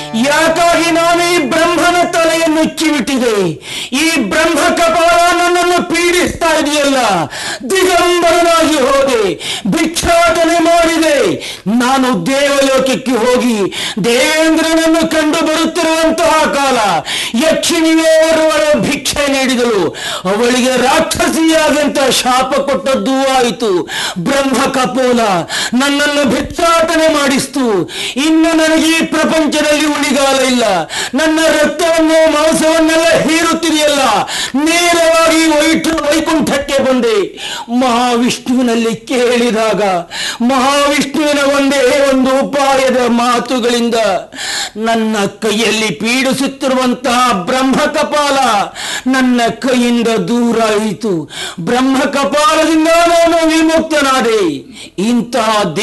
ಯಾಕಾಗಿ ನಾನು ಈ ಬ್ರಹ್ಮನ ತಲೆಯನ್ನು ಕಿವಿಟಿದೆ ಈ ಬ್ರಹ್ಮ ಕಪಾಲ ನನ್ನನ್ನು ಪೀಡಿಸ್ತಾ ಇದೆಯಲ್ಲ ದಿಗಂಬರನಾಗಿ ಹೋದೆ ಭಿಕ್ಷಾಟನೆ ಮಾಡಿದೆ ನಾನು ದೇವಲೋಕಕ್ಕೆ ಹೋಗಿ ದೇವೇಂದ್ರನನ್ನು ಕಂಡು ಬರುತ್ತಿರುವಂತಹ ಕಾಲ ಯಕ್ಷಿಣಿಯೇ ಅವಳ ಭಿಕ್ಷೆ ನೀಡಿದಳು ಅವಳಿಗೆ ರಾಕ್ಷಸಿಯಾಗಂತ ಶಾಪ ಕೊಟ್ಟದ್ದೂ ಆಯಿತು ಬ್ರಹ್ಮ ಕಪೋಲ ನನ್ನನ್ನು ಭಿಕ್ಷಾಟನೆ ಮಾಡಿಸ್ತು ಇನ್ನು ನನಗೆ ಈ ಪ್ರಪಂಚದಲ್ಲಿ ಉಳಿಗಾಲ ಇಲ್ಲ ನನ್ನ ರಕ್ತವನ್ನು ಮಾಂಸವನ್ನೆಲ್ಲ ಹೀರುತ್ತಿದೆಯಲ್ಲ ನೇರವಾಗಿ ವೈಠ ವೈಕುಂಠಕ್ಕೆ ಬಂದೆ ಮಹಾವಿಷ್ಣುವಿನಲ್ಲಿ ಕೇಳಿದಾಗ ಮಹಾವಿಷ್ಣುವಿನ ಒಂದೇ ಒಂದು ಉಪಾಯದ ಮಾತುಗಳಿಂದ ನನ್ನ ಕೈಯಲ್ಲಿ ಪೀಡಿಸುತ್ತಿರುವಂತಹ ಬ್ರಹ್ಮ ಕಪಾಲ ನನ್ನ ಕೈಯಿಂದ ದೂರ ಆಯಿತು ಬ್ರಹ್ಮ ಕಪಾಲದಿಂದ ನಾನು ವಿಮುಕ್ತನಾದೆ ಇಂತಹ